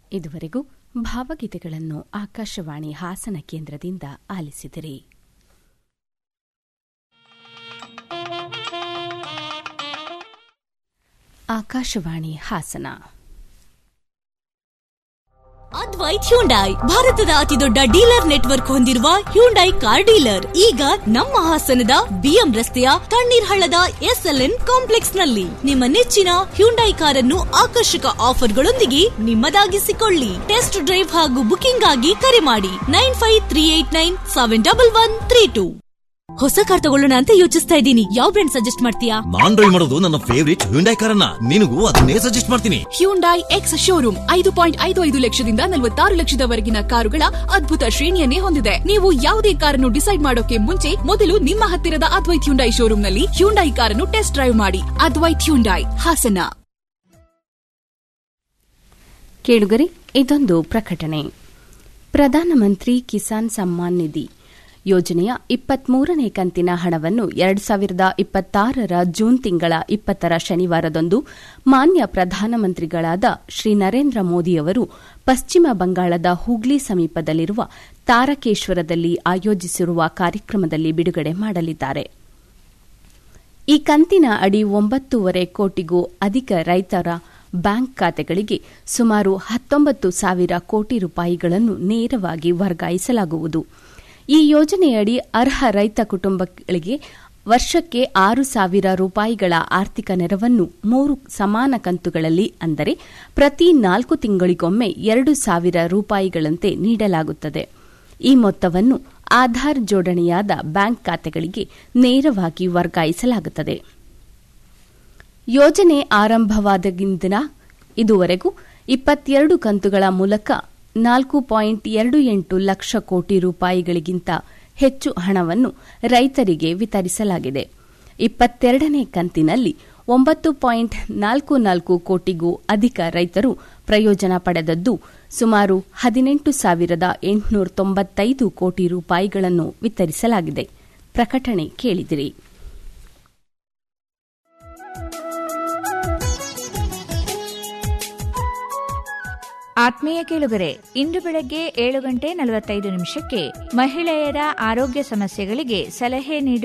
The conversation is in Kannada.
ಇದುವರೆಗೂ ಭಾವಗೀತೆಗಳನ್ನು ಆಕಾಶವಾಣಿ ಹಾಸನ ಕೇಂದ್ರದಿಂದ ಆಲಿಸಿದಿರಿ ಆಕಾಶವಾಣಿ ಹಾಸನ ಅದ್ವೈತ್ ಹ್ಯುಂಡೈ ಭಾರತದ ಅತಿದೊಡ್ಡ ಡೀಲರ್ ನೆಟ್ವರ್ಕ್ ಹೊಂದಿರುವ ಹ್ಯುಂಡೈ ಕಾರ್ ಡೀಲರ್ ಈಗ ನಮ್ಮ ಹಾಸನದ ಬಿಎಂ ರಸ್ತೆಯ ತಣ್ಣೀರ್ ಹಳ್ಳದ ಎಸ್ಎಲ್ಎನ್ ಕಾಂಪ್ಲೆಕ್ಸ್ ನಲ್ಲಿ ನಿಮ್ಮ ನೆಚ್ಚಿನ ಹ್ಯುಂಡೈ ಕಾರನ್ನು ಆಕರ್ಷಕ ಆಫರ್ಗಳೊಂದಿಗೆ ನಿಮ್ಮದಾಗಿಸಿಕೊಳ್ಳಿ ಟೆಸ್ಟ್ ಡ್ರೈವ್ ಹಾಗೂ ಬುಕಿಂಗ್ ಆಗಿ ಕರೆ ಮಾಡಿ nine five three eight nine seven double one three two ಹೊಸ ಕಾರ್ ತಗೊಳ್ಳೋಣ ಅಂತ ಯೋಚಿಸ್ತಾ ಇದ್ದೀನಿ ಯಾವ ಬ್ರ್ಯಾಂಡ್ ಸಜೆಸ್ಟ್ ಮಾಡ್ತೀಯಾ ನಾನ್ ಡ್ರೈವ್ ಮಾಡೋದು ನನ್ನ ಫೇವರಿಟ್ ಹ್ಯುಂಡೈ ಕಾರನ್ನ ನಿನಗೂ ಅದನ್ನೇ ಸಜೆಸ್ಟ್ ಮಾಡ್ತೀನಿ ಹ್ಯುಂಡೈ ಎಕ್ಸ್ ಶೋರೂಮ್ ಐದು ಪಾಯಿಂಟ್ ಐದು ಐದು ಲಕ್ಷದಿಂದ ನಲವತ್ತಾರು ಲಕ್ಷದವರೆಗಿನ ಕಾರುಗಳ ಅದ್ಭುತ ಶ್ರೇಣಿಯನ್ನೇ ಹೊಂದಿದೆ ನೀವು ಯಾವುದೇ ಕಾರನ್ನು ಡಿಸೈಡ್ ಮಾಡೋಕೆ ಮುಂಚೆ ಮೊದಲು ನಿಮ್ಮ ಹತ್ತಿರದ ಅದ್ವೈತ್ ಹ್ಯುಂಡೈ ಶೋರೂಮ್ನಲ್ಲಿ ಹ್ಯುಂಡೈ ಕಾರನ್ನು ಟೆಸ್ಟ್ ಡ್ರೈವ್ ಮಾಡಿ ಅದ್ವೈತ್ ಹ್ಯುಂಡೈ ಹಾಸನ ಕೇಳುಗರೆ ಇದೊಂದು ಪ್ರಕಟಣೆ ಪ್ರಧಾನಮಂತ್ರಿ ಕಿಸಾನ್ ಸಮ್ಮಾನ್ ನಿಧಿ ಯೋಜನೆಯ ಇಪ್ಪತ್ಮೂರನೇ ಕಂತಿನ ಹಣವನ್ನು ಎರಡು ಸಾವಿರದ ಇಪ್ಪತ್ತಾರರ ಜೂನ್ ತಿಂಗಳ ಇಪ್ಪತ್ತರ ಶನಿವಾರದಂದು ಮಾನ್ಯ ಪ್ರಧಾನಮಂತ್ರಿಗಳಾದ ಶ್ರೀ ನರೇಂದ್ರ ಮೋದಿಯವರು ಪಶ್ಚಿಮ ಬಂಗಾಳದ ಹೂಗ್ಲಿ ಸಮೀಪದಲ್ಲಿರುವ ತಾರಕೇಶ್ವರದಲ್ಲಿ ಆಯೋಜಿಸಿರುವ ಕಾರ್ಯಕ್ರಮದಲ್ಲಿ ಬಿಡುಗಡೆ ಮಾಡಲಿದ್ದಾರೆ ಈ ಕಂತಿನ ಅಡಿ ಒಂಬತ್ತೂವರೆ ಕೋಟಿಗೂ ಅಧಿಕ ರೈತರ ಬ್ಯಾಂಕ್ ಖಾತೆಗಳಿಗೆ ಸುಮಾರು ಹತ್ತೊಂಬತ್ತು ಸಾವಿರ ಕೋಟಿ ರೂಪಾಯಿಗಳನ್ನು ನೇರವಾಗಿ ವರ್ಗಾಯಿಸಲಾಗುವುದು ಈ ಯೋಜನೆಯಡಿ ಅರ್ಹ ರೈತ ಕುಟುಂಬಗಳಿಗೆ ವರ್ಷಕ್ಕೆ ಆರು ಸಾವಿರ ರೂಪಾಯಿಗಳ ಆರ್ಥಿಕ ನೆರವನ್ನು ಮೂರು ಸಮಾನ ಕಂತುಗಳಲ್ಲಿ ಅಂದರೆ ಪ್ರತಿ ನಾಲ್ಕು ತಿಂಗಳಿಗೊಮ್ಮೆ ಎರಡು ಸಾವಿರ ರೂಪಾಯಿಗಳಂತೆ ನೀಡಲಾಗುತ್ತದೆ ಈ ಮೊತ್ತವನ್ನು ಆಧಾರ್ ಜೋಡಣೆಯಾದ ಬ್ಯಾಂಕ್ ಖಾತೆಗಳಿಗೆ ನೇರವಾಗಿ ವರ್ಗಾಯಿಸಲಾಗುತ್ತದೆ ಯೋಜನೆ ಆರಂಭವಾದಾಗಿಂದ ಇದುವರೆಗೂ ಇಪ್ಪತ್ತೆರಡು ಕಂತುಗಳ ಮೂಲಕ ನಾಲ್ಕು ಪಾಯಿಂಟ್ ಎರಡು ಎಂಟು ಲಕ್ಷ ಕೋಟಿ ರೂಪಾಯಿಗಳಿಗಿಂತ ಹೆಚ್ಚು ಹಣವನ್ನು ರೈತರಿಗೆ ವಿತರಿಸಲಾಗಿದೆ ಇಪ್ಪತ್ತೆರಡನೇ ಕಂತಿನಲ್ಲಿ ಒಂಬತ್ತು ಪಾಯಿಂಟ್ ನಾಲ್ಕು ನಾಲ್ಕು ಕೋಟಿಗೂ ಅಧಿಕ ರೈತರು ಪ್ರಯೋಜನ ಪಡೆದದ್ದು ಸುಮಾರು ಹದಿನೆಂಟು ಸಾವಿರದ ಎಂಟುನೂರ ತೊಂಬತ್ತೈದು ಕೋಟಿ ರೂಪಾಯಿಗಳನ್ನು ವಿತರಿಸಲಾಗಿದೆ ಪ್ರಕಟಣೆ ಕೇಳಿದಿರಿ ಆತ್ಮೀಯ ಕೇಳುಗರೆ ಇಂದು ಬೆಳಗ್ಗೆ ಏಳು ಗಂಟೆ ನಲವತ್ತೈದು ನಿಮಿಷಕ್ಕೆ ಮಹಿಳೆಯರ ಆರೋಗ್ಯ ಸಮಸ್ಯೆಗಳಿಗೆ ಸಲಹೆ ನೀಡುವ